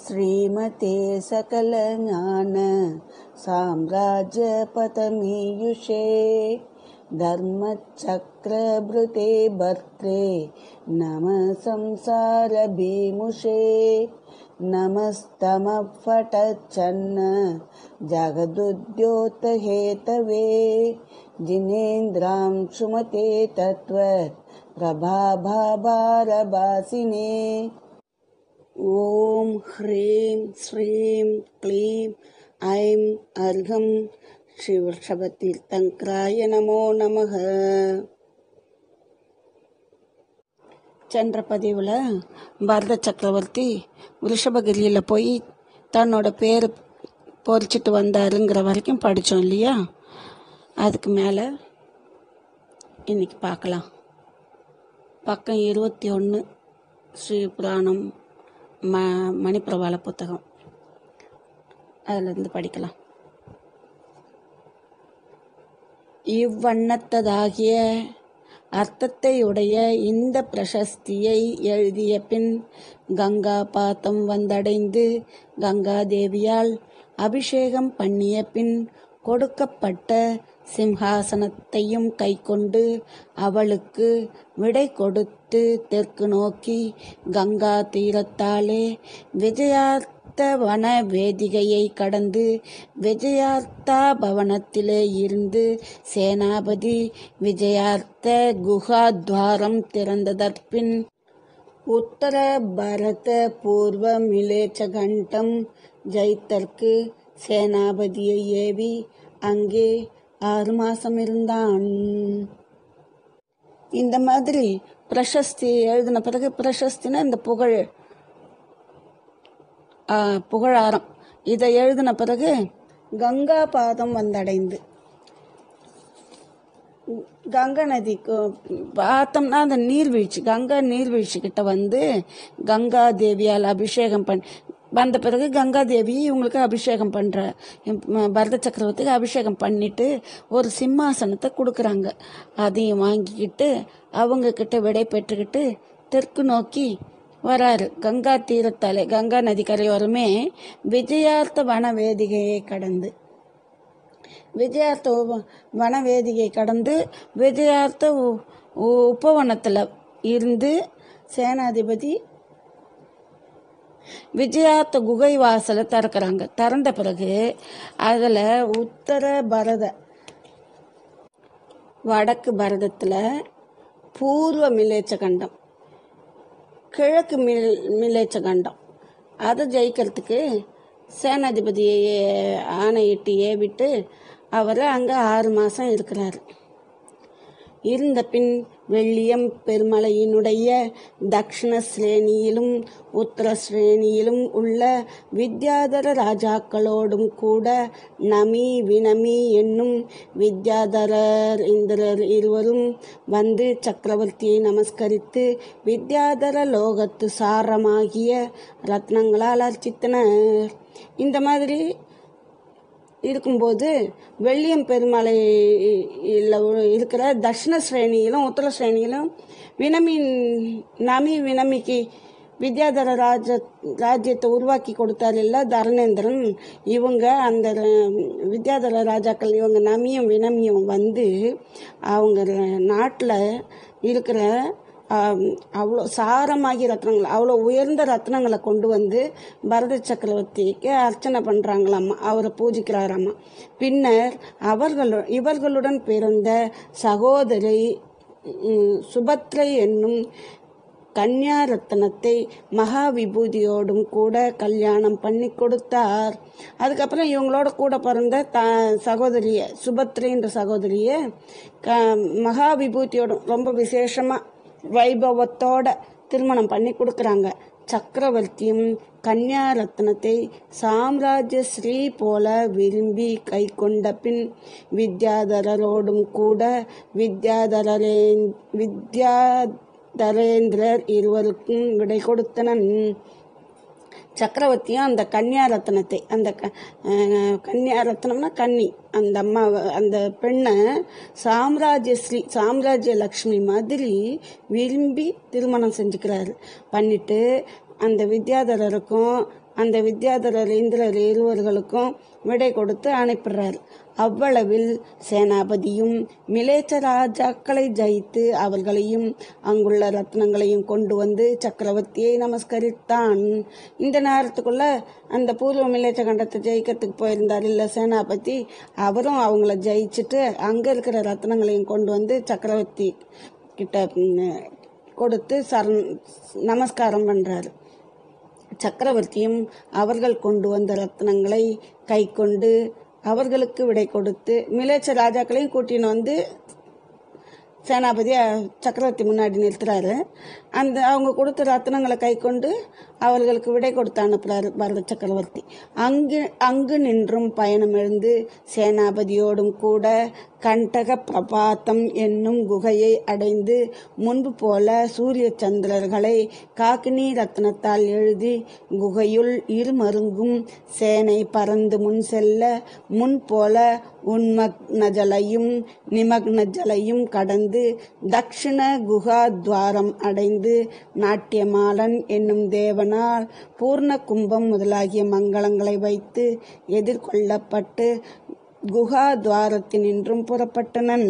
श्रीमते सकलज्ञान साम्राज्यपतमीयुषे धर्मचक्रभृते भर्त्रे नमः संसारभीमुषे नमस्तमः फटच्छन्न जगदुद्योतहेतवे जिनेन्द्रां सुमते तत्त्वत् प्रभाभारभासिने ॐ ह्रीं श्रीं क्लीं ऐं अर्घं ஸ்ரீவர்ஷபத்தீர்த்தங்கராய நமோ நமக சென்ற பதிவில் பரத சக்கரவர்த்தி ரிஷபகிரியில் போய் தன்னோட பேர் பொறிச்சிட்டு வந்தாருங்கிற வரைக்கும் படித்தோம் இல்லையா அதுக்கு மேலே இன்னைக்கு பார்க்கலாம் பக்கம் இருபத்தி ஒன்று ஸ்ரீ புராணம் ம மணிப்பிரவாள புத்தகம் அதிலிருந்து படிக்கலாம் இவ்வண்ணத்ததாகிய அர்த்தத்தையுடைய இந்த பிரசஸ்தியை எழுதிய பின் கங்கா பாத்தம் வந்தடைந்து கங்காதேவியால் அபிஷேகம் பண்ணிய பின் கொடுக்கப்பட்ட சிம்ஹாசனத்தையும் கைக்கொண்டு அவளுக்கு விடை கொடுத்து தெற்கு நோக்கி கங்கா தீரத்தாலே விஜயார்த்த வன வேதிகையை கடந்து விஜயார்த்தா பவனத்திலே இருந்து சேனாபதி விஜயார்த்த குஹாத்வாரம் திறந்ததற்பின் உத்தர பரத பூர்வ மிலேச்சகண்டம் ஜெயித்தற்கு சேனாபதியை ஏவி அங்கே ஆறு மாசம் இருந்தான் இந்த மாதிரி பிரசஸ்தி எழுதின பிறகு பிரசஸ்தினா இந்த புகழ் ஆ, புகழாரம் இதை எழுதின பிறகு கங்கா பாதம் வந்தடைந்து கங்கா நதிக்கு பார்த்தோம்னா அந்த நீர்வீழ்ச்சி கங்கா நீர்வீழ்ச்சி கிட்ட வந்து கங்கா தேவியால் அபிஷேகம் பண்ணி வந்த பிறகு கங்கா தேவி இவங்களுக்கு அபிஷேகம் பண்ற ம், பரத சக்கரவர்த்திக்கு அபிஷேகம் பண்ணிட்டு ஒரு சிம்மாசனத்தை கொடுக்குறாங்க அதையும் வாங்கிக்கிட்டு அவங்க கிட்ட விடை பெற்றுக்கிட்டு தெற்கு நோக்கி வராரு கங்கா தீரத்தாலே கங்கா நதி கரையோரமே விஜயார்த்த வன வேதிகையை கடந்து விஜயார்த்த உப- வனவேதிகை கடந்து விஜயார்த்த உ- உ- உபவனத்தில் இருந்து சேனாதிபதி விஜயார்த்த குகை வாசலை திறக்கிறாங்க திறந்த பிறகு அதில் உத்தர பரத வடக்கு பரதத்தில் பூர்வ மிலேச்ச கண்டம் கிழக்கு மில் மிலேச்ச கண்டம் அதை ஜெயிக்கிறதுக்கு சேனாதிபதியை ஆணையிட்டு ஏவிட்டு அவர் அங்கே ஆறு மாதம் இருக்கிறார் இருந்த பின் வெள்ளியம் பெருமலையினுடைய தக்ஷண ஸ்ரேணியிலும் உத்தர ஸ்ரேணியிலும் உள்ள வித்யாதர ராஜாக்களோடும் கூட நமி வினமி என்னும் வித்யாதரர் இந்திரர் இருவரும் வந்து சக்கரவர்த்தியை நமஸ்கரித்து வித்யாதர லோகத்து சாரமாகிய ரத்னங்களால் அர்ச்சித்தனர் இந்த மாதிரி இருக்கும்போது வெள்ளியம் பெருமலையில் இருக்கிற தட்சிண ஸ்ரேணியிலும் உத்தர ஸ்ரேணியிலும் வினமி நமி வினமிக்கு வித்யாதர ராஜ ராஜ்யத்தை உருவாக்கி கொடுத்தார் இல்ல தரணேந்திரன் இவங்க அந்த ர- வித்யாதர ராஜாக்கள் இவங்க நமியும் வினமியும் வந்து அவங்க நாட்டில் இருக்கிற ஆம், அவ்வளோ சாரமாகி ரத்னங்கள் அவ்வளோ உயர்ந்த ரத்னங்களை கொண்டு வந்து பரத சக்கரவர்த்திக்கு அர்ச்சனை பண்ணுறாங்களாம்மா அவரை பூஜிக்கிறாராம்மா பின்னர் அவர்களு இவர்களுடன் பிறந்த சகோதரி ம், சுபத்ரை என்னும் கன்யா ரத்னத்தை மகா விபூதியோடும் கூட கல்யாணம் பண்ணி கொடுத்தார் அதுக்கப்புறம் இவங்களோட கூட பிறந்த த சகோதரிய சுபத்ரைன்ற சகோதரிய க மகா விபூதியோடும் ரொம்ப விசேஷமாக வைபவத்தோட திருமணம் பண்ணி கொடுக்குறாங்க சக்கரவர்த்தியும் கன்யா ரத்னத்தை சாம்ராஜ்ய ஸ்ரீ போல விரும்பி கை கொண்ட பின் வித்யாதரரோடும் கூட வித்யாதரரே வித்யாதரேந்திரர் இருவருக்கும் விடை கொடுத்தனன் சக்கரவர்த்தியும் அந்த கன்யா ரத்னத்தை அந்த க- அஹ் கன்யா ரத்னம்னா கன்னி அந்த அம்மா அந்த பெண்ணை சாம்ராஜ்ய ஸ்ரீ சாம்ராஜ்ய லக்ஷ்மி மாதிரி விரும்பி திருமணம் செஞ்சுக்கிறாரு பண்ணிட்டு அந்த வித்யாதரருக்கும் அந்த வித்யாதரர் இந்திரர் இருவர்களுக்கும் விடை கொடுத்து அனுப்பிடுறார் அவ்வளவில் சேனாபதியும் மிலேச்ச ராஜாக்களை ஜெயித்து அவர்களையும் அங்குள்ள ரத்னங்களையும் கொண்டு வந்து சக்கரவர்த்தியை நமஸ்கரித்தான் இந்த நேரத்துக்குள்ள அந்த பூர்வ மிலேச்ச கண்டத்தை ஜெயிக்கிறதுக்கு போயிருந்தார் இல்ல சேனாபதி அவரும் அவங்கள ஜெயிச்சுட்டு அங்க இருக்கிற ரத்னங்களையும் கொண்டு வந்து சக்கரவர்த்தி கிட்ட ம், கொடுத்து சரண் நமஸ்காரம் பண்றாரு சக்கரவர்த்தியும் அவர்கள் கொண்டு வந்த ரத்னங்களை கை கொண்டு அவர்களுக்கு விடை கொடுத்து மிலேச்ச ராஜாக்களையும் கூட்டின்னு வந்து சேனாபதி அஹ், சக்கரவர்த்தி முன்னாடி நிறுத்துறாரு அந்த அவங்க கொடுத்த ரத்னங்களை கை கொண்டு அவர்களுக்கு விடை கொடுத்து அனுப்புறாரு பரத சக்கரவர்த்தி அங்கு அங்கு நின்றும் பயணம் எழுந்து சேனாபதியோடும் கூட கண்டக பிரபாத்தம் என்னும் குகையை அடைந்து முன்பு போல சூரிய சந்திரர்களை காக்கினி ரத்னத்தால் எழுதி குகையுள் இருமருங்கும் சேனை பறந்து முன் செல்ல முன் போல உன்மக்னஜலையும் நிமக்னஜலையும் கடந்து தக்ஷிண குகா துவாரம் அடைந்து நாட்டியமாலன் என்னும் தேவனால் பூர்ண கும்பம் முதலாகிய மங்களங்களை வைத்து எதிர்கொள்ளப்பட்டு குகா துவாரத்தினின்றும் புறப்பட்டனன்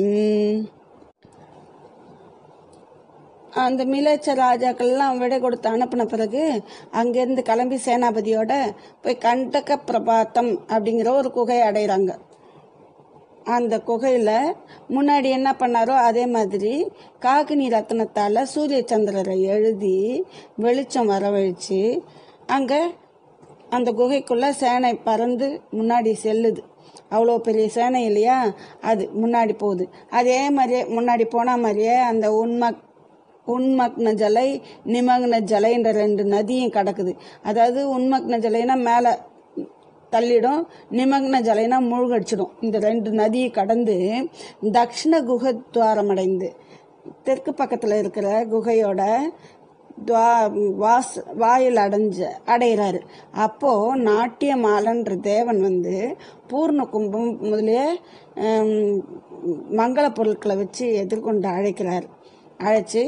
அந்த மிலேச்ச ராஜாக்கள்லாம் விடை கொடுத்து அனுப்பின பிறகு அங்கேருந்து கிளம்பி சேனாபதியோட போய் கண்டக பிரபாத்தம் அப்படிங்கிற ஒரு குகையை அடைகிறாங்க அந்த குகையில் முன்னாடி என்ன பண்ணாரோ அதே மாதிரி காகினி ரத்னத்தால் சூரிய சந்திரரை எழுதி வெளிச்சம் வரவழைச்சு அங்கே அந்த குகைக்குள்ள சேனை பறந்து முன்னாடி செல்லுது அவ்வளோ பெரிய சேனை இல்லையா அது முன்னாடி போகுது அதே மாதிரியே முன்னாடி போன மாதிரியே அந்த உண்மக் உன்மக்ன ஜலை நிமக்ன ஜலைன்ற ரெண்டு நதியும் கிடக்குது அதாவது உன்மக்ன ஜலைனா மேலே தள்ளிடும் நிமக்ன ஜலைனா மூழ்கடிச்சிடும் இந்த ரெண்டு நதியை கடந்து தக்ஷிண குகத்வாரம் அடைந்து தெற்கு பக்கத்தில் இருக்கிற குகையோட துவா வாஸ் வாயில் அடைஞ்ச அடைகிறாரு அப்போ நாட்டியமாலன்ற தேவன் வந்து பூர்ண கும்பம் முதலிய ஹம், மங்கள பொருட்களை வச்சு எதிர்கொண்டு அழைக்கிறார் அழைச்சி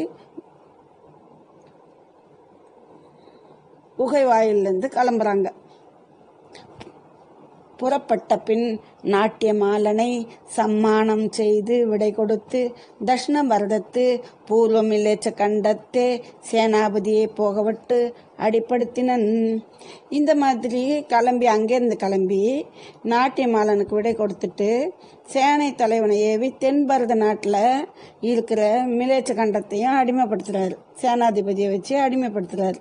குகை வாயிலிருந்து கிளம்புறாங்க புறப்பட்ட பின் நாட்டியமாலனை சம்மானம் செய்து விடை கொடுத்து தட்சிண பரதத்து பூர்வமில்லேச்ச கண்டத்தே சேனாபதியை போகவிட்டு அடிப்படுத்தினன் இந்த மாதிரி கிளம்பி அங்கேருந்து கிளம்பி நாட்டியமாலனுக்கு விடை கொடுத்துட்டு சேனை தலைவனை ஏவி தென் பரத நாட்டில் இருக்கிற மிலேச்ச கண்டத்தையும் அடிமைப்படுத்துறாரு சேனாதிபதியை வச்சு அடிமைப்படுத்துறாரு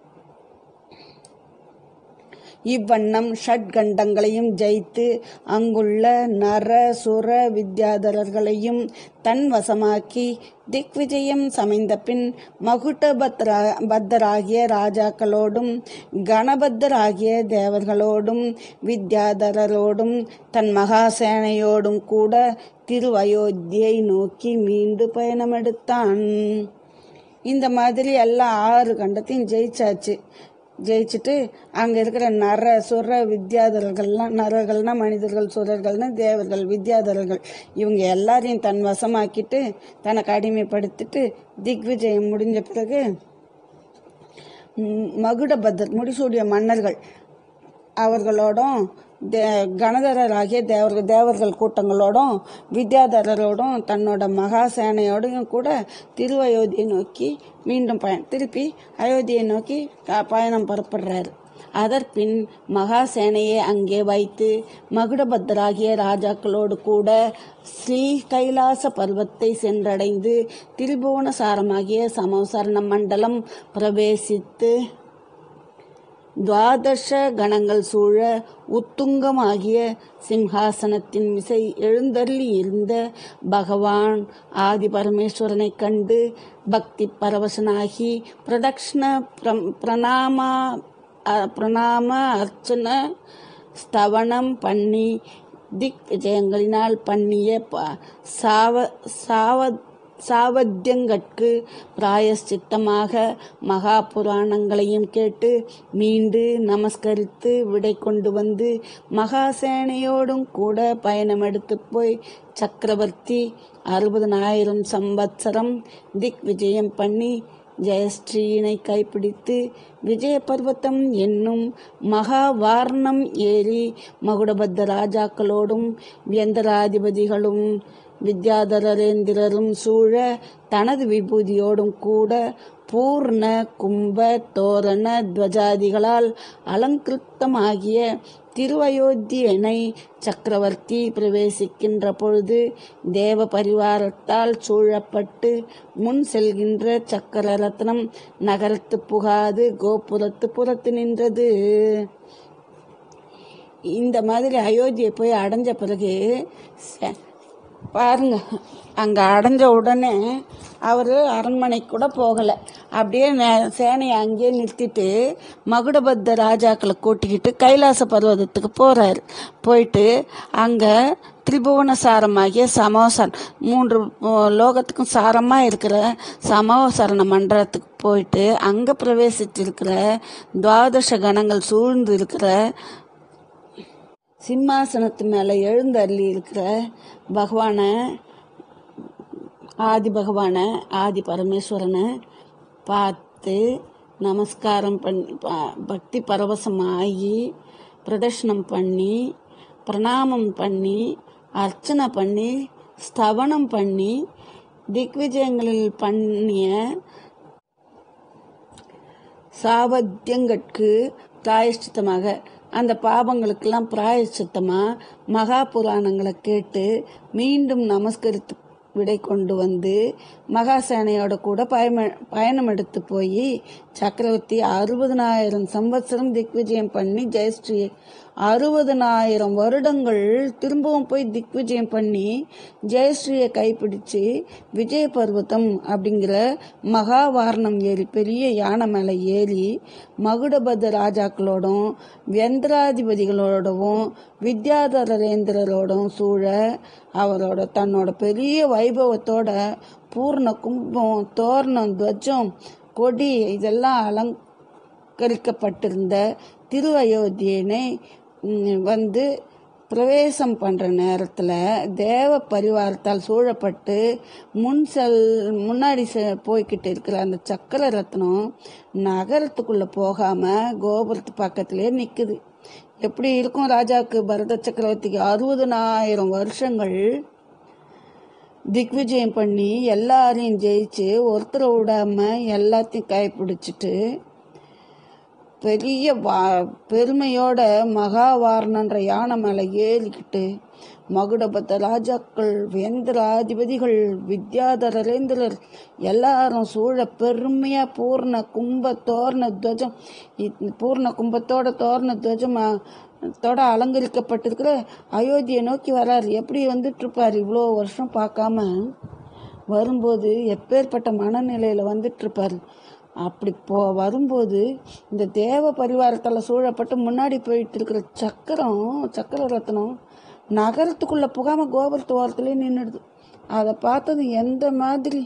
இவ்வண்ணம் ஷட்கண்டங்களையும் ஜெயித்து அங்குள்ள நர சுர வித்யாதரர்களையும் தன் வசமாக்கி திக்விஜயம் சமைந்த பின் மகுடபத்ரா பத்தராகிய ராஜாக்களோடும் கணபத்தராகிய தேவர்களோடும் வித்யாதரரோடும் தன் மகாசேனையோடும் கூட திருவயோத்தியை நோக்கி மீண்டு பயணமெடுத்தான் இந்த மாதிரி எல்லா ஆறு கண்டத்தையும் ஜெயிச்சாச்சு ஜெயிச்சுட்டு அங்கே இருக்கிற நர சுர வித்யாதரர்கள்லாம் நரர்கள்னா மனிதர்கள் சுரர்கள்னா தேவர்கள் வித்யாதரர்கள் இவங்க எல்லாரையும் தன் வசமாக்கிட்டு தனக்கு அடிமைப்படுத்திட்டு திக்விஜயம் முடிஞ்ச பிறகு ம், மகுடபத்தர் முடிசூடிய மன்னர்கள் அவர்களோடும் தே கணதரராகிய தேவர்கள் தேவர்கள் கூட்டங்களோடும் வித்யாதரரோடும் தன்னோட மகா சேனையோடையும் கூட திருவயோத்தியை நோக்கி மீண்டும் பயணம் திருப்பி அயோத்தியை நோக்கி க- பயணம் புறப்படுறாரு அதற்பின் மகாசேனையை அங்கே வைத்து மகுடபத்தராகிய ராஜாக்களோடு கூட ஸ்ரீ கைலாச பர்வத்தை சென்றடைந்து திரிபுவனசாரமாகிய சமோசரண மண்டலம் பிரவேசித்து துவாதச கணங்கள் சூழ உத்துங்கமாகிய சிம்ஹாசனத்தின் மிசை எழுந்தருளி இருந்த பகவான் ஆதி பரமேஸ்வரனைக் கண்டு பக்தி பரவசனாகி பிரதக்ஷண பிரம்- பிரணாமா அ- பிரணாம அர்ச்சன ஸ்தவனம் பண்ணி திக் விஜயங்களினால் பண்ணிய ப- சாவ சாவ சாவத்தியங்கட்கு பிராயஷ்சித்தமாக மகா புராணங்களையும் கேட்டு மீண்டு நமஸ்கரித்து விடை கொண்டு வந்து மகாசேனையோடும் கூட பயணம் எடுத்து போய் சக்கரவர்த்தி அறுபதனாயிரம் சம்பத்சரம் திக் விஜயம் பண்ணி ஜெயஸ்ரீனை கைப்பிடித்து விஜய பர்வத்தம் என்னும் மகா வாரணம் ஏறி மகுடபத்த ராஜாக்களோடும் வியந்தராதிபதிகளும் வித்யாதரேந்திரரும் சூழ தனது விபூதியோடும் கூட பூர்ண கும்ப தோரண துவஜாதிகளால் அலங்கிருத்தமாகிய திருவயோத்தியனை சக்கரவர்த்தி பிரவேசிக்கின்ற பொழுது தேவ பரிவாரத்தால் சூழப்பட்டு முன் செல்கின்ற சக்கர ரத்னம் நகரத்து புகாது கோபுரத்து புறத்து நின்றது இந்த மாதிரி அயோத்தியை போய் அடைஞ்ச பிறகு ச- பாருங்க அங்கே அடைஞ்ச உடனே அவர் அரண்மனைக்கு கூட போகலை அப்படியே நே- சேனையை அங்கேயே நிறுத்திட்டு மகுடபத்த ராஜாக்களை கூட்டிக்கிட்டு கைலாச பர்வதத்துக்கு போகிறாரு போயிட்டு அங்கே திரிபுவன சாரமாகிய சமோசன் மூன்று ஓ, லோகத்துக்கும் சாரமாக இருக்கிற சமோசரண மண்டலத்துக்கு போயிட்டு அங்கே பிரவேசிச்சிருக்கிற துவாதச கணங்கள் சூழ்ந்து இருக்கிற சிம்மாசனத்து மேலே எழுந்தருளி இருக்கிற பகவானை ஆதி பகவானை ஆதி பரமேஸ்வரனை பார்த்து நமஸ்காரம் பண்ணி ப- பக்தி பரவசமாகி பிரதர்ஷனம் பண்ணி பிரணாமம் பண்ணி அர்ச்சனை பண்ணி ஸ்தவனம் பண்ணி திக்விஜயங்களில் பண்ணிய சாவத்தியங்கட்கு பிராயஷ்சித்தமாக அந்த பாவங்களுக்கெல்லாம் பிராயஷ்சித்தமாக மகா புராணங்களை கேட்டு மீண்டும் நமஸ்கரித்து விடை கொண்டு வந்து மகாசேனையோட கூட பயம பயணம் எடுத்து போய் சக்கரவர்த்தி அறுபதனாயிரம் சம்வத்சரம் திக்விஜயம் பண்ணி ஜெயஸ்ரீயை அறுபதனாயிரம் வருடங்கள் திரும்பவும் போய் திக்விஜயம் பண்ணி ஜெயஸ்ரீயை கைப்பிடிச்சு விஜய பர்வதம் அப்படிங்கிற மகாவாரணம் ஏறி பெரிய யானை மேலே ஏறி மகுடபத ராஜாக்களோடும் வெந்திராதிபதிகளோடவும் வித்யாதரேந்திரரோடும் சூழ அவரோட தன்னோட பெரிய வைபவத்தோட பூர்ண கும்பம் தோரணம் துவஜம் கொடி இதெல்லாம் அலங்கரிக்கப்பட்டிருந்த திரு அயோத்தியனை ம், வந்து பிரவேசம் பண்ணுற நேரத்தில் தேவ பரிவாரத்தால் சூழப்பட்டு முன் செல் முன்னாடி செ போய்கிட்டு இருக்கிற அந்த சக்கர ரத்னம் நகரத்துக்குள்ளே போகாமல் கோபுரத்து பக்கத்திலே நிற்குது எப்படி இருக்கும் ராஜாவுக்கு பரத சக்கரவர்த்திக்கு அறுபதனாயிரம் வருஷங்கள் திக்விஜயம் பண்ணி எல்லாரையும் ஜெயிச்சு ஒருத்தரை விடாம எல்லாத்தையும் கைப்பிடிச்சிட்டு பெரிய வா பெருமையோட மகாவாரணன்ற யானை மேலே ஏறிக்கிட்டு மகுடபத்த ராஜாக்கள் வேந்திராதிபதிகள் வித்யாதரேந்திரர் எல்லாரும் சூழ பெருமையா பூர்ண கும்ப தோரண துவஜம் இ- பூர்ண கும்பத்தோட தோரண துவஜம் அ- தோட அலங்கரிக்கப்பட்டிருக்கிற அயோத்தியை நோக்கி வராரு எப்படி வந்துட்டு இருப்பார் இவ்வளோ வருஷம் பார்க்காம வரும்போது எப்பேற்பட்ட மனநிலையில் வந்துட்டு இருப்பாரு அப்படி போ வரும்போது இந்த தேவ பரிவாரத்தால் சூழப்பட்டு முன்னாடி போயிட்டு இருக்கிற சக்கரம் சக்கர ரத்னம் நகரத்துக்குள்ளே புகாம கோபுரத்து ஓரத்துலேயே நின்றுடுது அதை பார்த்தது எந்த மாதிரி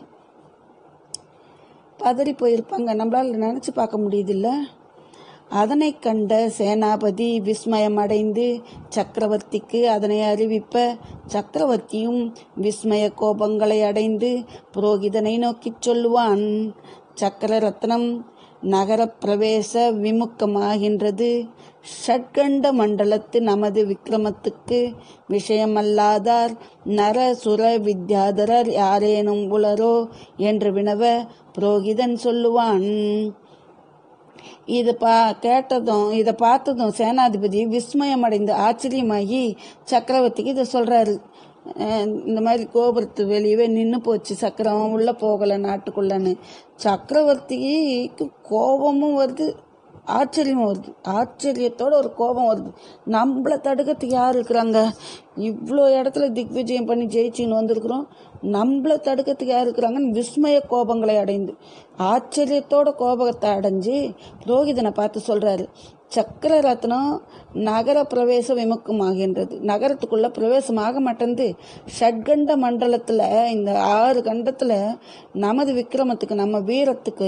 பதறி போயிருப்பாங்க நம்மளால நினச்சி பார்க்க முடியுதில்ல அதனை கண்ட சேனாபதி விஸ்மயம் அடைந்து சக்கரவர்த்திக்கு அதனை அறிவிப்ப சக்கரவர்த்தியும் விஸ்மய கோபங்களை அடைந்து புரோகிதனை நோக்கிச் சொல்லுவான் சக்கர ரத்னம் நகர பிரவேச விமுக்கமாகின்றது ஷட்கண்ட மண்டலத்து நமது விக்ரமத்துக்கு விஷயமல்லாதார் நர சுர வித்யாதரர் யாரேனும் உளரோ என்று வினவ புரோகிதன் சொல்லுவான் இது பா கேட்டதும் இதை பார்த்ததும் சேனாதிபதி விஸ்மயம் அடைந்து ஆச்சரியமாகி சக்கரவர்த்திக்கு இதை சொல்றாரு அஹ் இந்த மாதிரி கோபுரத்து வெளியவே நின்று போச்சு சக்கரம் உள்ள போகலை நாட்டுக்குள்ளன்னு சக்கரவர்த்திக்கு கோபமும் வருது ஆச்சரியமும் வருது ஆச்சரியத்தோட ஒரு கோபம் வருது நம்மளை தடுக்கிறதுக்கு யார் இருக்கிறாங்க இவ்வளோ இடத்துல திக்விஜயம் பண்ணி ஜெயிச்சின்னு வந்திருக்கிறோம் நம்மளை தடுக்கிறதுக்கு யார் இருக்கிறாங்கன்னு விஸ்மய கோபங்களை அடைந்து ஆச்சரியத்தோட கோபத்தை அடைஞ்சு புரோகிதனை பார்த்து சொல்றாரு சக்கர ரத்னம் நகர பிரவேச விமுக்கமாகின்றது நகரத்துக்குள்ள பிரவேசமாக மாட்டேங்குது ஷட்கண்ட மண்டலத்துல இந்த ஆறு கண்டத்துல நமது விக்ரமத்துக்கு நம்ம வீரத்துக்கு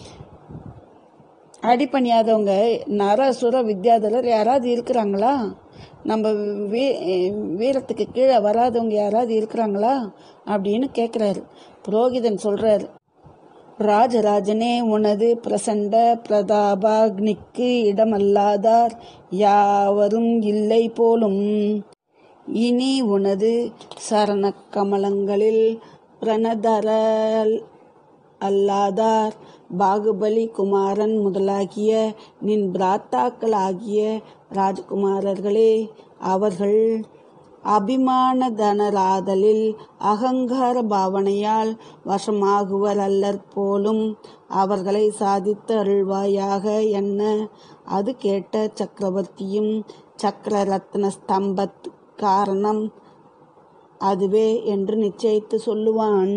அடிப்பணியாதவங்க நரசுர வித்யாதரர் யாராவது இருக்கிறாங்களா நம்ம வீ வீரத்துக்கு கீழே வராதவங்க யாராவது இருக்கிறாங்களா அப்படின்னு கேட்குறாரு புரோகிதன் சொல்றாரு ராஜராஜனே உனது பிரசண்ட பிரதாபாக்னிக்கு இடமல்லாதார் யாவரும் இல்லை போலும் இனி உனது சரணக் கமலங்களில் பிரணதரல் அல்லாதார் பாகுபலி குமாரன் முதலாகிய நின் பிராத்தாக்களாகிய ராஜகுமாரர்களே அவர்கள் அபிமானதனராதலில் அகங்கார பாவனையால் வசமாகுவர் அல்லற் போலும் அவர்களை சாதித்து அருள்வாயாக என்ன அது கேட்ட சக்கரவர்த்தியும் சக்கர ரத்ன ஸ்தம்பத் காரணம் அதுவே என்று நிச்சயித்து சொல்லுவான்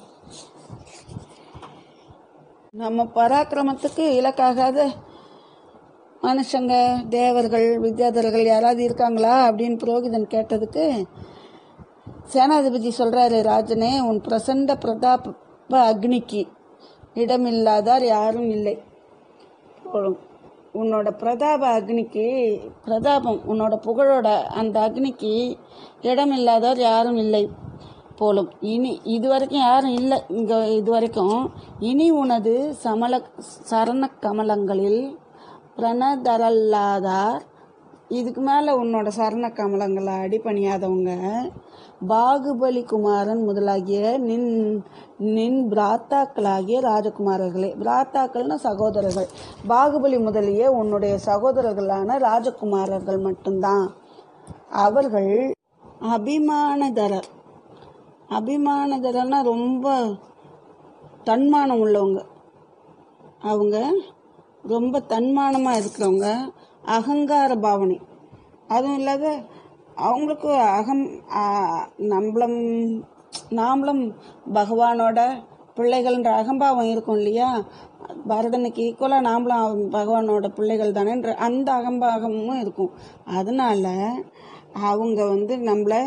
நம்ம பராக்கிரமத்துக்கு இலக்காகாத மனுஷங்க தேவர்கள் வித்யாதர்கள் யாராவது இருக்காங்களா அப்படின்னு புரோகிதன் கேட்டதுக்கு சேனாதிபதி சொல்றாரு ராஜனே உன் பிரசண்ட பிரதாப அக்னிக்கு இடமில்லாதார் யாரும் இல்லை போலும் உன்னோட பிரதாப அக்னிக்கு பிரதாபம் உன்னோட புகழோட அந்த அக்னிக்கு இடமில்லாதவர் யாரும் இல்லை போலும் இனி இது வரைக்கும் யாரும் இல்லை இங்கே இது வரைக்கும் இனி உனது சமல சரண கமலங்களில் பிரணதரல்லாதார் இதுக்கு மேலே உன்னோட சரண கமலங்களை அடிபணியாதவங்க பாகுபலி குமாரன் முதலாகிய நின் நின் பிராத்தாக்களாகிய ராஜகுமாரர்களே பிராத்தாக்கள்னா சகோதரர்கள் பாகுபலி முதலிய உன்னுடைய சகோதரர்களான ராஜகுமாரர்கள் மட்டும்தான் அவர்கள் அபிமானதரர் அபிமானதரர்னா ரொம்ப தன்மானம் உள்ளவங்க அவங்க ரொம்ப தன்மானமாக இருக்கிறவங்க அகங்கார பாவனை அதுவும் இல்லாத அவங்களுக்கு அகம் ஆ, நம்மளும் நாமளும் பகவானோட பிள்ளைகள்ன்ற அகம்பாவம் இருக்கும் இல்லையா பரதனுக்கு ஈக்குவலாக நாமளும் அவன் பகவானோட பிள்ளைகள் தானேன்ற அந்த அகம்பாகமும் இருக்கும் அதனால அவங்க வந்து நம்மளை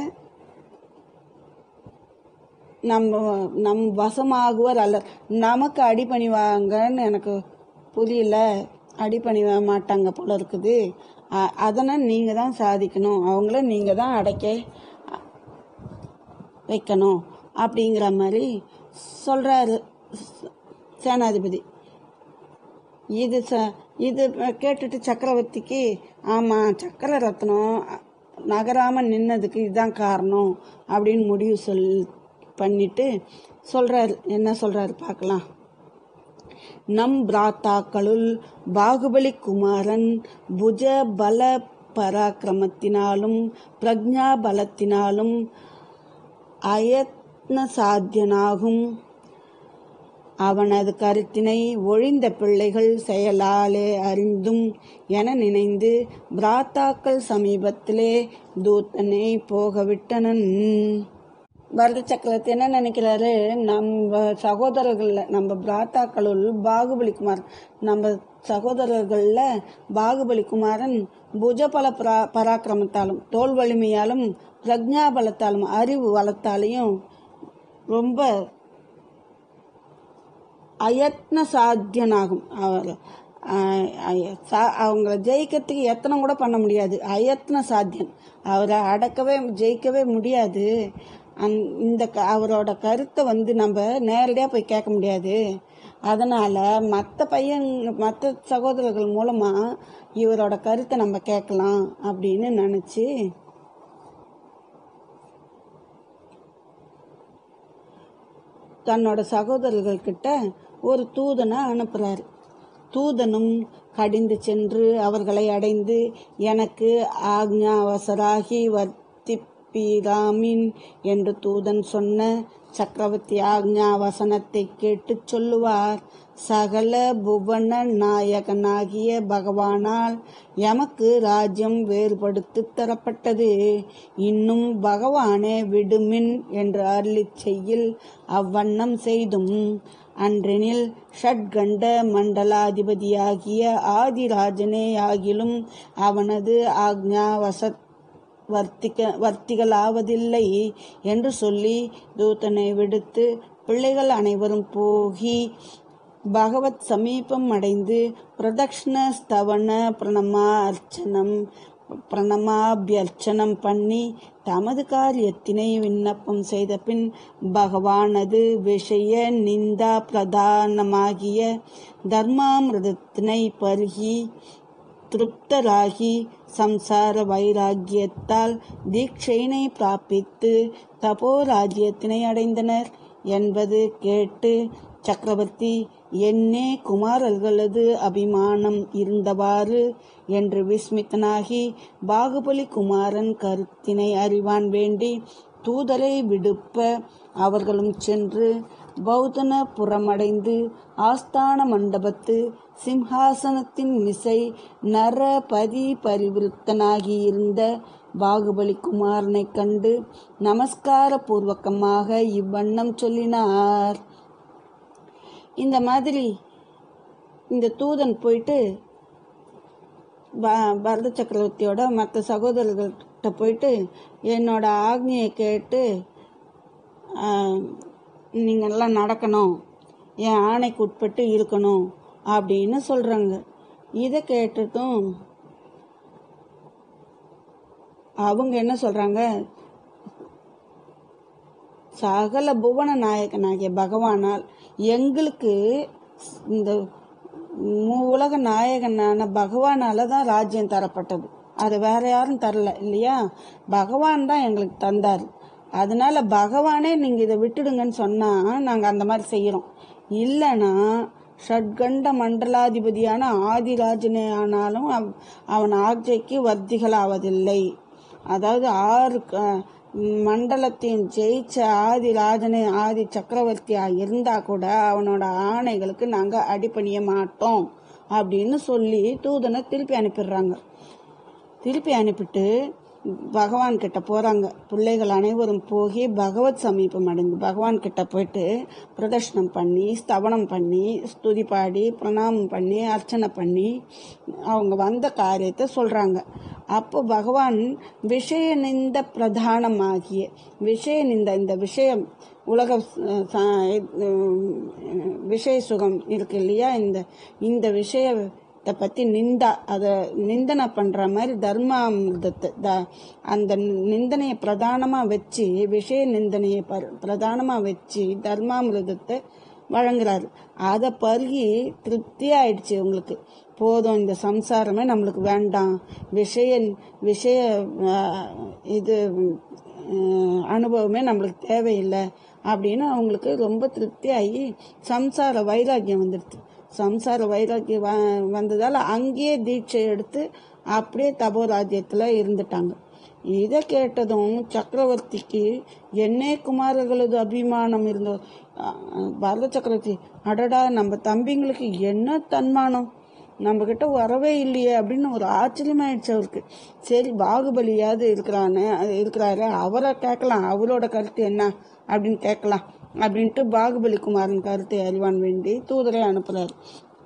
நம்ம நம் வசமாகுவர் அல்ல நமக்கு அடிபணிவாங்கன்னு எனக்கு புரியல அடிபணிவ மாட்டாங்க போல இருக்குது அ- அதனை நீங்கள் தான் சாதிக்கணும் அவங்கள நீங்கள் தான் அடைக்க வைக்கணும் அப்படிங்கிற மாதிரி சொல்கிறாரு சேனாதிபதி இது ச இது கேட்டுட்டு சக்கரவர்த்திக்கு ஆமாம் சக்கர ரத்னம் நகராமல் நின்னதுக்கு இதுதான் காரணம் அப்படின்னு முடிவு சொல் பண்ணிட்டு சொல்கிறாரு என்ன சொல்கிறாரு பார்க்கலாம் நம் பிராத்தாக்களுள் பாகுபலி குமாரன் புஜ பல பராக்கிரமத்தினாலும் பிரக்ஞா பலத்தினாலும் அயத்ன சாத்தியனாகும் அவனது கருத்தினை ஒழிந்த பிள்ளைகள் செயலாலே அறிந்தும் என நினைந்து பிராத்தாக்கள் சமீபத்திலே தூத்தனை போகவிட்டனன் பரத சக்கரவர்த்தி என்ன நினைக்கிறாரு நம்ம சகோதரர்கள்ல நம்ம பிராத்தாக்களுள் பாகுபலி குமார் நம்ம சகோதரர்கள்ல பாகுபலி குமாரன் புஜபல பரா பராக்கிரமத்தாலும் தோல் வலிமையாலும் பிரக்ஞா பலத்தாலும் அறிவு வளத்தாலையும் ரொம்ப அயத்ன சாத்தியனாகும் அவர் அஹ், அய- சா- அவங்கள ஜெயிக்கிறதுக்கு எத்தனை கூட பண்ண முடியாது அயத்ன சாத்தியன் அவரை அடக்கவே ஜெயிக்கவே முடியாது அந் இந்த க- அவரோட கருத்தை வந்து நம்ம நேரடியாக போய் கேட்க முடியாது அதனால் மற்ற பையன் மற்ற சகோதரர்கள் மூலமாக இவரோட கருத்தை நம்ம கேட்கலாம் அப்படின்னு நினச்சி தன்னோட சகோதரர்கள்கிட்ட ஒரு தூதனை அனுப்புறாரு தூதனும் கடிந்து சென்று அவர்களை அடைந்து எனக்கு ஆக்ஞாவசராகி வர்த்திப்பீராமின் என்று தூதன் சொன்ன சக்கரவர்த்தி ஆக்ஞா வசனத்தை கேட்டுச் சொல்லுவார் சகல புவன நாயகனாகிய பகவானால் எமக்கு ராஜ்யம் வேறுபடுத்தி தரப்பட்டது இன்னும் பகவானே விடுமின் என்று அருளிச் செய்யில் அவ்வண்ணம் செய்தும் அன்றெனில் ஷட்கண்ட மண்டலாதிபதியாகிய ஆதிராஜனே ஆகிலும் அவனது ஆக்ஞா வசத் வர்த்திக்க வர்த்திகளாவதில்லை என்று சொல்லி தூதனை விடுத்து பிள்ளைகள் அனைவரும் போகி பகவத் சமீபம் அடைந்து பிரதக்ஷண ஸ்தவன பிரணமா அர்ச்சனம் பிரணமாபியர்ச்சனம் பண்ணி தமது காரியத்தினை விண்ணப்பம் செய்த பின் பகவானது விஷய நிந்தா பிரதானமாகிய தர்மாமிரதத்தினை பருகி திருப்தராகி சம்சார வைராக்கியத்தால் தீட்சையினை பிராபித்து தபோராஜ்யத்தினை அடைந்தனர் என்பது கேட்டு சக்கரவர்த்தி என்னே குமாரர்களது அபிமானம் இருந்தவாறு என்று விஸ்மித்தனாகி பாகுபலி குமாரன் கருத்தினை அறிவான் வேண்டி தூதரை விடுப்ப அவர்களும் சென்று பௌத்தன புறமடைந்து ஆஸ்தான மண்டபத்து சிம்ஹாசனத்தின் மிசை நரபதி பரிவிருத்தனாகியிருந்த பாகுபலி குமாரனைக் கண்டு நமஸ்கார பூர்வகமாக இவ்வண்ணம் சொல்லினார் இந்த மாதிரி இந்த தூதன் போயிட்டு ப- பரத சக்கரவர்த்தியோட மற்ற சகோதரர்கள்கிட்ட போயிட்டு என்னோட ஆக்னியை கேட்டு நீங்கள்லாம் நடக்கணும் என் ஆணைக்கு உட்பட்டு இருக்கணும் அப்படின்னு சொல்கிறாங்க இதை கேட்டதும் அவங்க என்ன சொல்கிறாங்க சகல புவன நாயகனாகிய பகவானால் எங்களுக்கு இந்த மூ உலக நாயகனான பகவானால தான் ராஜ்யம் தரப்பட்டது அது வேற யாரும் தரல இல்லையா பகவான் தான் எங்களுக்கு தந்தார் அதனால பகவானே நீங்க இதை விட்டுடுங்கன்னு சொன்னா நாங்க அந்த மாதிரி செய்யறோம் இல்லைன்னா ஷட்கண்ட மண்டலாதிபதியான ஆதிராஜனே ஆனாலும் அவ்- அவன் ஆட்சிக்கு வர்த்திகளாவதில்லை அதாவது ஆறு க- மண்டலத்தையும் ஜெயிச்ச ஆதி ராஜனே ஆதி சக்கரவர்த்தியா இருந்தா கூட அவனோட ஆணைகளுக்கு நாங்க அடிபணிய மாட்டோம் அப்படின்னு சொல்லி தூதனை திருப்பி அனுப்பிடுறாங்க திருப்பி அனுப்பிட்டு பகவான் கிட்ட போறாங்க பிள்ளைகள் அனைவரும் போய் பகவத் சமீபம் அடைந்து பகவான் கிட்ட போயிட்டு பிரதர்ஷனம் பண்ணி ஸ்தவனம் பண்ணி ஸ்துதி பாடி பிரணாமம் பண்ணி அர்ச்சனை பண்ணி அவங்க வந்த காரியத்தை சொல்றாங்க அப்போ பகவான் விஷய நிந்த பிரதானமாகிய விஷய நிந்த இந்த விஷயம் உலக அஹ், ச- அஹ், விஷய சுகம் இருக்கு இல்லையா இந்த இந்த விஷயத்தை பத்தி நிந்தா அதை நிந்தனை பண்ற மாதிரி தர்மாமிர்தத்தை த- அந்த நிந்தனையை பிரதானமா வச்சு விஷய நிந்தனையை பர- பிரதானமா வச்சு தர்மாமிர்தத்தை வழங்குறாரு அதை பருகி திருப்தி ஆயிடுச்சு உங்களுக்கு போதும் இந்த சம்சாரமே நம்மளுக்கு வேண்டாம் விஷய விஷய அஹ், இது அஹ், அனுபவமே நம்மளுக்கு தேவையில்லை அப்படின்னு அவங்களுக்கு ரொம்ப திருப்தி ஆகி சம்சார வைராக்கியம் வந்துடுது சம்சார வைராக்கியம் வ- வந்ததால அங்கேயே தீட்சை எடுத்து அப்படியே தபோராஜ்யத்தில் இருந்துட்டாங்க இதை கேட்டதும் சக்கரவர்த்திக்கு என்னே குமாரர்களது அபிமானம் இருந்தோ அஹ் பரத சக்கரவர்த்தி அடடா நம்ம தம்பிங்களுக்கு என்ன தன்மானம் நம்ம கிட்ட வரவே இல்லையே அப்படின்னு ஒரு ஆச்சரியமாயிடுச்சு அவருக்கு சரி பாகுபலியாவது இருக்கிறானே அது இருக்கிறாரு அவரை கேட்கலாம் அவரோட கருத்து என்ன அப்படின்னு கேட்கலாம் அப்படின்ட்டு பாகுபலி குமாரன் கருத்தை அறிவான் வேண்டி தூதரை அனுப்புறாரு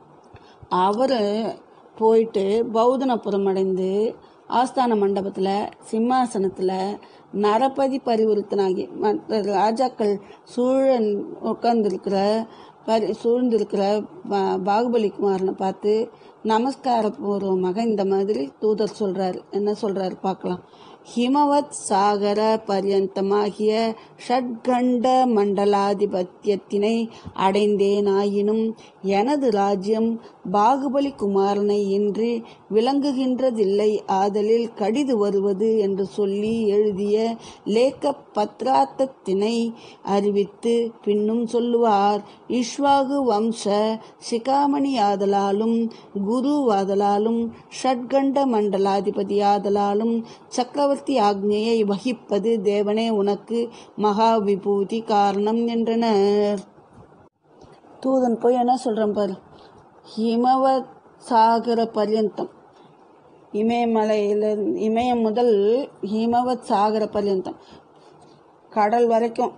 அவர் போயிட்டு பௌதனபுரம் அடைந்து ஆஸ்தான மண்டபத்தில் சிம்மாசனத்தில் நரபதி பரிவருத்தனாகி மற்ற ராஜாக்கள் சூழன் உட்கார்ந்துருக்கிற பரி சூழ்ந்திருக்கிற பா- பாகுபலி குமாரனை பார்த்து நமஸ்கார பூர்வமாக இந்த மாதிரி தூதர் சொல்றாரு என்ன சொல்றாரு பார்க்கலாம் ஹிமவத் சாகர பர்யந்தமாகிய ஷட்கண்ட மண்டலாதிபத்தியத்தினை அடைந்தேனாயினும் எனது ராஜ்யம் பாகுபலி குமாரனை இன்றி விளங்குகின்றதில்லை ஆதலில் கடிது வருவது என்று சொல்லி எழுதிய லேக்க பத்ராத்தத்தினை அறிவித்து பின்னும் சொல்லுவார் இஷ்வாகு வம்ச சிகாமணி ஆதலாலும் குரு ஆதலாலும் ஷட்கண்ட மண்டலாதிபதி ஆதலாலும் சக்கரவர்த்தி ஆக்ஞையை வகிப்பது தேவனே உனக்கு மகா விபூதி காரணம் என்றனர் தூதன் போய் என்ன சொல்றான் பாரு ஹிமவத் சாகர பர்யந்தம் இமயமலையில இமயம் முதல் ஹிமவத் சாகர பர்யந்தம் கடல் வரைக்கும்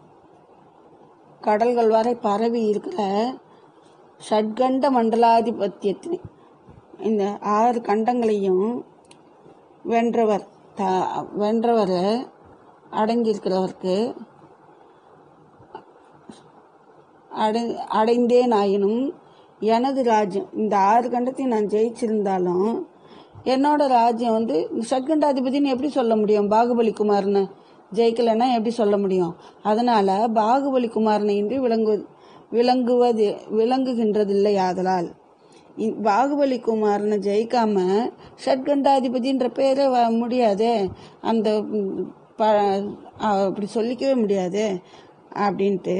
கடல்கள் வரை பரவி இருக்கிற ஷட்கண்ட மண்டலாதிபத்தியத்தினை இந்த ஆறு கண்டங்களையும் வென்றவர் த வென்றவர் அடங்கியிருக்கிறவருக்கு அடை அடைந்தேன் ஆயினும் எனது ராஜ்யம் இந்த ஆறு கண்டத்தையும் நான் ஜெயிச்சிருந்தாலும் என்னோட ராஜ்யம் வந்து ஷட்கண்டாதிபதினு எப்படி சொல்ல முடியும் பாகுபலி குமார்னு ஜெயிக்கலைன்னா எப்படி சொல்ல முடியும் அதனால பாகுபலி குமாரனை இன்றி விளங்கு விளங்குவது விளங்குகின்றதில்லை ஆதலால் இ- பாகுபலி குமாரனை ஜெயிக்காம ஷட்கண்டாதிபதின்ற பேரே வ முடியாதே அந்த ம், ப அ- அப்படி சொல்லிக்கவே முடியாதே அப்படின்ட்டு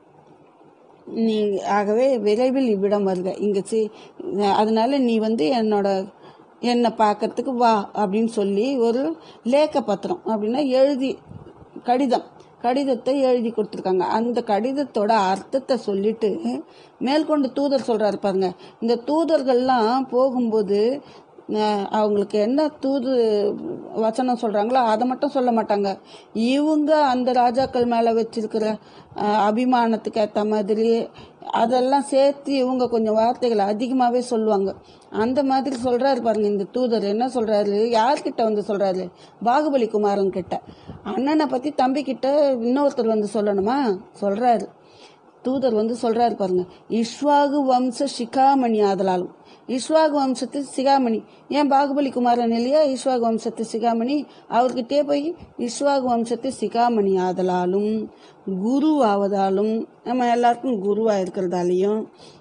நீ ஆகவே விரைவில் இவ்விடம் வருக இங்க சி அதனால நீ வந்து என்னோட என்னை பார்க்கறதுக்கு வா அப்படின்னு சொல்லி ஒரு லேக்க பத்திரம் அப்படின்னா எழுதி கடிதம் கடிதத்தை எழுதி கொடுத்துருக்காங்க அந்த கடிதத்தோட அர்த்தத்தை சொல்லிட்டு மேற்கொண்டு தூதர் சொல்றாரு பாருங்க இந்த தூதர்கள்லாம் போகும்போது அஹ், அவங்களுக்கு என்ன தூது வசனம் சொல்றாங்களோ அதை மட்டும் சொல்ல மாட்டாங்க இவங்க அந்த ராஜாக்கள் மேல வச்சிருக்கிற அஹ், அபிமானத்துக்கு ஏற்ற மாதிரி அதெல்லாம் சேர்த்து இவங்க கொஞ்சம் வார்த்தைகளை அதிகமாகவே சொல்லுவாங்க அந்த மாதிரி சொல்றாரு பாருங்க இந்த தூதர் என்ன சொல்றாரு யார்கிட்ட வந்து சொல்றாரு பாகுபலி குமாரன் கிட்ட அண்ணனை பத்தி தம்பி கிட்ட இன்னொருத்தர் வந்து சொல்லணுமா சொல்றாரு தூதர் வந்து சொல்றாரு பாருங்க இஸ்வாகு வம்ச சிகாமணி ஆதலாலும் இஸ்வாகு வம்சத்து சிகாமணி ஏன் பாகுபலி குமாரன் இல்லையா இஸ்வாகு வம்சத்து சிகாமணி அவர்கிட்டே போய் இஸ்வாகு வம்சத்து சிகாமணி ஆதலாலும் குரு ஆவதாலும் நம்ம எல்லாருக்கும் குருவா இருக்கிறதாலையும்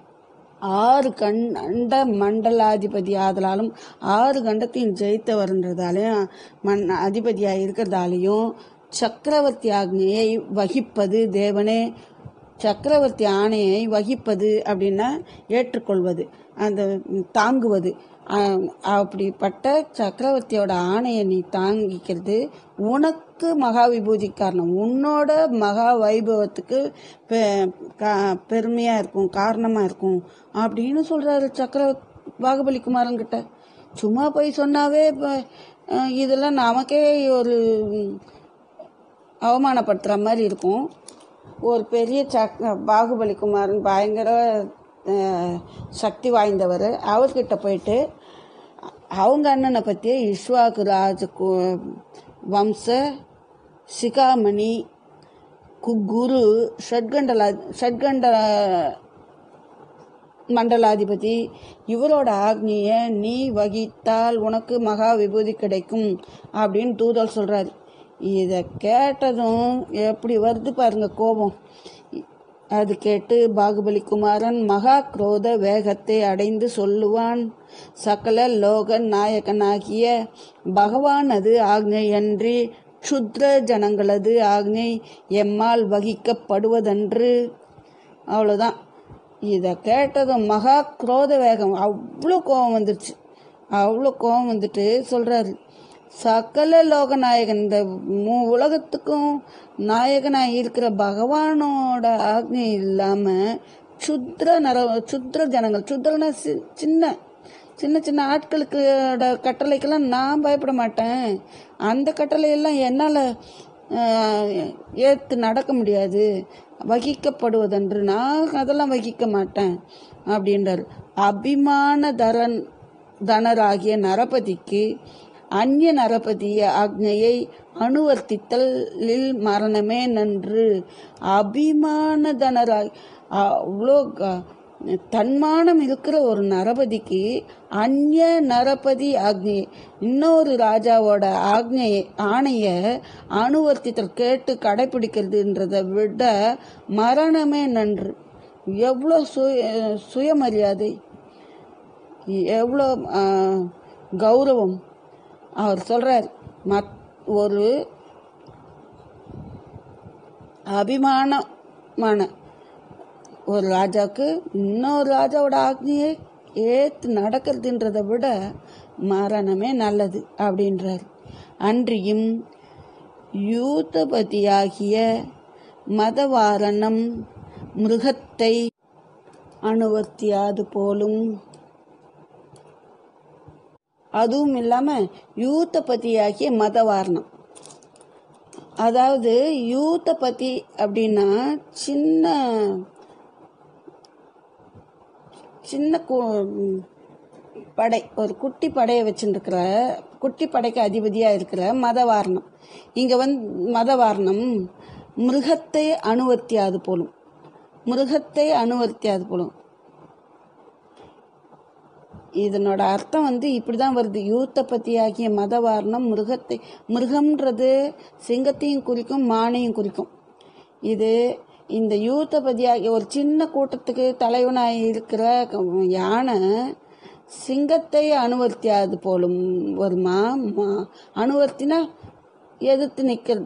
ஆறு கண் அண்ட மண்டலாதிபதி ஆதலாலும் ஆறு கண்டத்தையும் ஜெயித்தவர்ன்றதாலையும் மண் அதிபதியாக இருக்கிறதாலையும் சக்கரவர்த்தி ஆக்ஞையை வகிப்பது தேவனே சக்கரவர்த்தி ஆணையை வகிப்பது அப்படின்னா ஏற்றுக்கொள்வது அந்த ம், தாங்குவது அஹ், அப்படிப்பட்ட சக்கரவர்த்தியோட ஆணையை நீ தாங்கிக்கிறது உனக்கு மகா விபூதி காரணம் உன்னோட மகா வைபவத்துக்கு பெ- கா- பெருமையா இருக்கும் காரணமா இருக்கும் அப்படின்னு சொல்றாரு சக்கர பாகுபலி குமாரன் கிட்ட சும்மா போய் சொன்னாவே இப்ப, அஹ், இதெல்லாம் நமக்கே ஒரு ம், அவமானப்படுத்துற மாதிரி இருக்கும் ஒரு பெரிய சக் பாகுபலி குமாரன் பயங்கர அஹ், சக்தி வாய்ந்தவர் அவர்கிட்ட போயிட்டு அவங்க அண்ணனை பற்றிய இஸ்வாக்கு ராஜ கு- வம்ச சிகாமணி கு- குரு ஷட்கண்டலா ஷட்கண்ட மண்டலாதிபதி இவரோட ஆக்னியை நீ வகித்தால் உனக்கு மகா விபூதி கிடைக்கும் அப்படின்னு தூதர் சொல்றாரு இதை கேட்டதும் எப்படி வருது பாருங்க கோபம் அது கேட்டு பாகுபலி குமாரன் மகா குரோத வேகத்தை அடைந்து சொல்லுவான் சகல லோக நாயகனாகிய பகவானது ஆக்ஞையன்றி க்ஷுத்ர ஜனங்களது ஆக்ஞை எம்மால் வகிக்கப்படுவதன்று அவ்வளோதான் இதை கேட்டதும் மகா குரோத வேகம் அவ்வளோ கோபம் வந்துருச்சு அவ்வளோ கோபம் வந்துட்டு சொல்றாரு சகல லோகநாயகன் இந்த மூ உலகத்துக்கும் நாயகனாக இருக்கிற பகவானோட ஆக்ஞை இல்லாம சுத்ர நர சுத்ர ஜனங்கள் சுத்ரனா சி- சின்ன சின்ன சின்ன ஆட்களுக்கு கட்டளைக்கெல்லாம் நான் பயப்பட மாட்டேன் அந்த கட்டளையெல்லாம் என்னால் ஏற்று நடக்க முடியாது வகிக்கப்படுவதென்று நான் அதெல்லாம் வகிக்க மாட்டேன் அப்படின்றார் அபிமான தரன் தனராகிய நரபதிக்கு அந்நிய நரபதிய ஆக்ஞையை அனுவர்த்தித்தலில் மரணமே நன்று அபிமான தனராய் அவ்வளோ க- தன்மானம் இருக்கிற ஒரு நரபதிக்கு அந்நிய நரபதி ஆக்ஞை இன்னொரு ராஜாவோட ஆக்ஞையை ஆணைய அனுவர்த்தித்தல் கேட்டு கடைபிடிக்கிறதுன்றதை விட மரணமே நன்று எவ்வளோ சுய சுயமரியாதை எவ்வளோ ஆ, கௌரவம் அவர் சொல்றார் மத் ஒரு அபிமானமான ஒரு ராஜாவுக்கு இன்னொரு ராஜாவோட ஆக்னியை ஏத்து நடக்கிறதுன்றதை விட மரணமே நல்லது அப்படின்றார் அன்றியும் யூதபதியாகிய மதவாரணம் மிருகத்தை அனுவர்த்தியாது போலும் அதுவும் இல்லாம யூத்தபதியாகிய மதவாரணம் அதாவது யூத்தபதி அப்படின்னா சின்ன சின்ன கு- படை ஒரு குட்டி படையை வச்சுருக்கிற குட்டி படைக்கு அதிபதியா இருக்கிற மதவாரணம் இங்க வந்து மதவாரணம் மிருகத்தை அனுவர்த்தியாது போலும் மிருகத்தை அனுவர்த்தியாது போலும் இதனோட அர்த்தம் வந்து இப்படி தான் வருது யூத்தபதியாகிய மதவாரணம் மிருகத்தை மிருகம்ன்றது சிங்கத்தையும் குறிக்கும் மானையும் குறிக்கும் இது இந்த யூத்தபதியாகிய ஒரு சின்ன கூட்டத்துக்கு தலைவனாக இருக்கிற யானை சிங்கத்தை அனுவர்த்தியாது போலும் வருமா மா- அனுவர்த்தினா எதிர்த்து நிற்க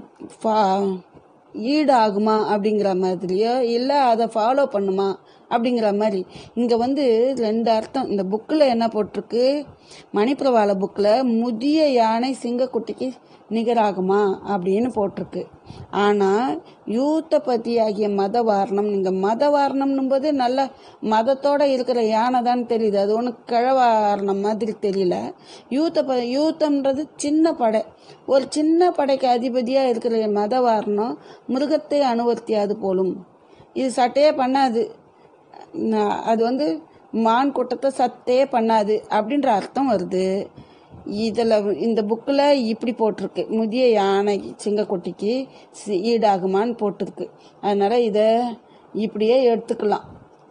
ஈடாகுமா அப்படிங்கிற மாதிரியோ இல்லை அதை ஃபாலோ பண்ணுமா அப்படிங்கிற மாதிரி இங்கே வந்து ரெண்டு அர்த்தம் இந்த புக்கில் என்ன போட்டிருக்கு மணிப்பிரவாள புக்கில் முதிய யானை சிங்கக்குட்டிக்கு நிகராகுமா அப்படின்னு போட்டிருக்கு ஆனால் யூத்தபதி ஆகிய மத வாரணம் நீங்கள் மத வாரணம்னும் போது நல்ல மதத்தோட இருக்கிற யானை தான் தெரியுது அது ஒன்றும் கிழவாரணம் மாதிரி தெரியல யூத்த ப யூத்தம்ன்றது சின்ன படை ஒரு சின்ன படைக்கு அதிபதியாக இருக்கிற மத வாரணம் மிருகத்தை அனுவர்த்தியாது போலும் இது சட்டையே பண்ணாது நா- அது வந்து மான் கூட்டத்தை சத்தே பண்ணாது அப்படின்ற அர்த்தம் வருது இதில் இந்த புக்கில் இப்படி போட்டிருக்கு முதிய யானை சிங்கக்குட்டிக்கு சி- ஈடாகுமான்னு போட்டிருக்கு அதனால் இதை இப்படியே எடுத்துக்கலாம்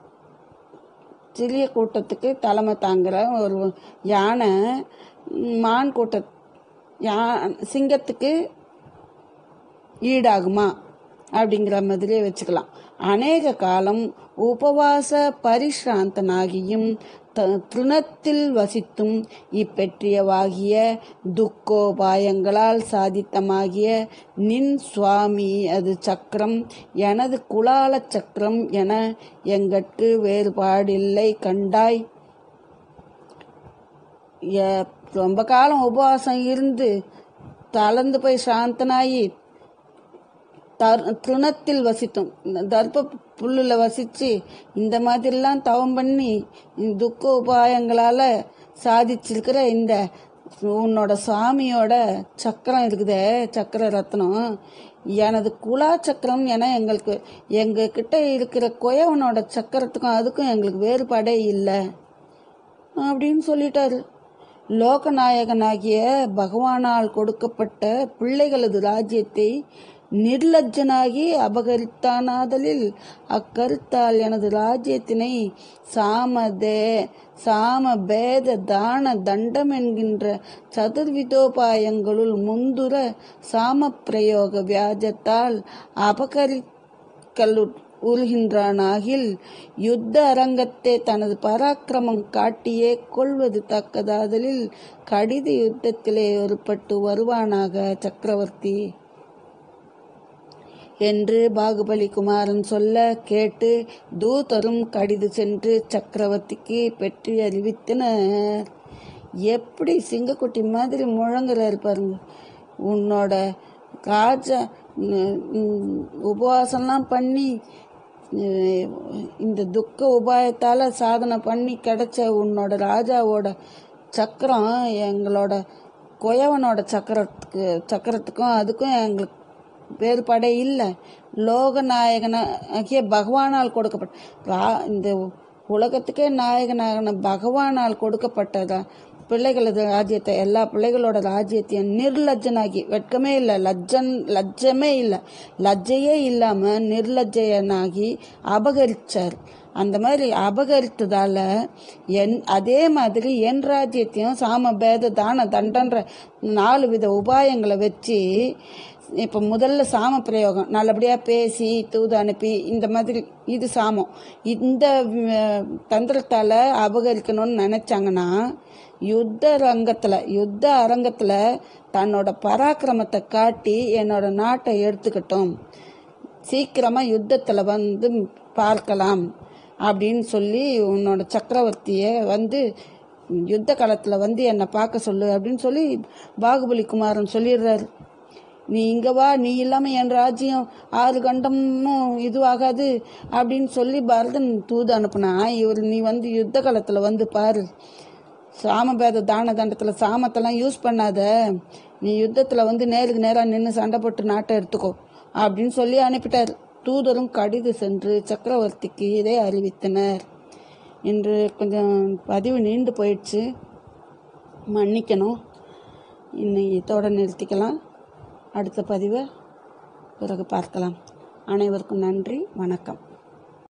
சிறிய கூட்டத்துக்கு தலைமை தாங்குற ஒரு யானை ம், மான் கூட்ட யா சிங்கத்துக்கு ஈடாகுமா அப்படிங்கிற மாதிரியே வச்சுக்கலாம் அநேக காலம் உபவாச பரிஷ்ராந்தனாகியும் த- திருணத்தில் வசித்தும் இப்பெற்றியவாகிய துக்கோபாயங்களால் சாதித்தமாகிய நின் சுவாமி அது சக்கரம் எனது குலால சக்கரம் என எங்கட்கு வேறுபாடில்லை கண்டாய் எ- ரொம்ப காலம் உபவாசம் இருந்து தளர்ந்து போய் சாந்தனாகி தர் திருணத்தில் வசித்தோம் இந்த தர்ப்ப புல்லில் வசித்து இந்த மாதிரிலாம் தவம் பண்ணி இந்த துக்க உபாயங்களால் சாதிச்சிருக்கிற இந்த உன்னோட சாமியோட சக்கரம் இருக்குதே சக்கர ரத்னம் எனது குலா சக்கரம் என எங்களுக்கு எங்கள் கிட்ட இருக்கிற குயவனோட சக்கரத்துக்கும் அதுக்கும் எங்களுக்கு வேறுபாடே இல்லை அப்படின்னு சொல்லிட்டாரு லோகநாயகனாகிய பகவானால் கொடுக்கப்பட்ட பிள்ளைகளது ராஜ்யத்தை நிர்லஜ்ஜனாகி அபகரித்தானாதலில் அக்கருத்தால் எனது ராஜ்யத்தினை சாமதே சாம பேத தான தண்டம் என்கின்ற சதுர்விதோபாயங்களுள் முந்துர சாம பிரயோக வியாஜத்தால் அபகரிக்கலு உருகின்றானாகில் யுத்த அரங்கத்தை தனது பராக்கிரமம் காட்டியே கொள்வது தக்கதாதலில் கடித யுத்தத்திலே ஒருப்பட்டு வருவானாக சக்கரவர்த்தி என்று பாகுபலி குமாரன் சொல்ல கேட்டு தூதரும் கடிது சென்று சக்கரவர்த்திக்கு பெற்றி அறிவித்தனர் எப்படி சிங்கக்குட்டி மாதிரி முழங்குறாரு பாருங்க உன்னோட ராஜா உம், உம், உபவாசம்லாம் பண்ணி அஹ், இந்த துக்க உபாயத்தால் சாதனை பண்ணி கிடைச்ச உன்னோட ராஜாவோட சக்கரம் எங்களோட குயவனோட சக்கரத்துக்கு சக்கரத்துக்கும் அதுக்கும் எங்களுக்கு வேறுபாடே இல்லை லோகநாயகனாகிய பகவானால் கொடுக்கப்பட்ட ரா- இந்த உலகத்துக்கே நாயகனான பகவானால் கொடுக்கப்பட்டதா பிள்ளைகளது ராஜ்யத்தை எல்லா பிள்ளைகளோட ராஜ்யத்தையும் நிர்லஜ்ஜனாகி வெட்கமே இல்லை லஜ்ஜன் லஜ்ஜமே இல்லை லஜ்ஜையே இல்லாமல் நிர்லஜ்ஜனாகி அபகரிச்சார் அந்த மாதிரி அபகரித்ததால என் அதே மாதிரி என் ராஜ்யத்தையும் சாம பேத தான தண்டன்ற நாலு வித உபாயங்களை வச்சு இப்போ முதல்ல சாம பிரயோகம் நல்லபடியாக பேசி தூது அனுப்பி இந்த மாதிரி இது சாமம் இந்த அஹ், தந்திரத்தால் அபகரிக்கணும்னு நினச்சாங்கன்னா யுத்த ரங்கத்தில் யுத்த அரங்கத்தில் தன்னோட பராக்கிரமத்தை காட்டி என்னோட நாட்டை எடுத்துக்கட்டும் சீக்கிரமாக யுத்தத்தில் வந்து பார்க்கலாம் அப்படின்னு சொல்லி உன்னோட சக்கரவர்த்தியை வந்து யுத்த காலத்தில் வந்து என்னை பார்க்க சொல்லு அப்படின்னு சொல்லி பாகுபலி குமாரன் சொல்லிடுறாரு நீ இங்கே வா நீ இல்லாமல் என் ராஜ்யம் ஆறு கண்டமும் இதுவாகாது அப்படின்னு சொல்லி பரதன் தூது அனுப்புனா இவர் நீ வந்து யுத்த காலத்தில் வந்து பாரு சாமபேத தான தண்டத்தில் சாமத்தெல்லாம் யூஸ் பண்ணாத நீ யுத்தத்தில் வந்து நேருக்கு நேராக நின்று சண்டை போட்டு நாட்டை எடுத்துக்கோ அப்படின்னு சொல்லி அனுப்பிட்டார் தூதரும் கடிது சென்று சக்கரவர்த்திக்கு இதை அறிவித்தனர் இன்று கொஞ்சம் பதிவு நீண்டு போயிடுச்சு மன்னிக்கணும் இன்னைக்கு இதோட நிறுத்திக்கலாம் அடுத்த பதிவை பிறகு பார்க்கலாம் அனைவருக்கும் நன்றி வணக்கம்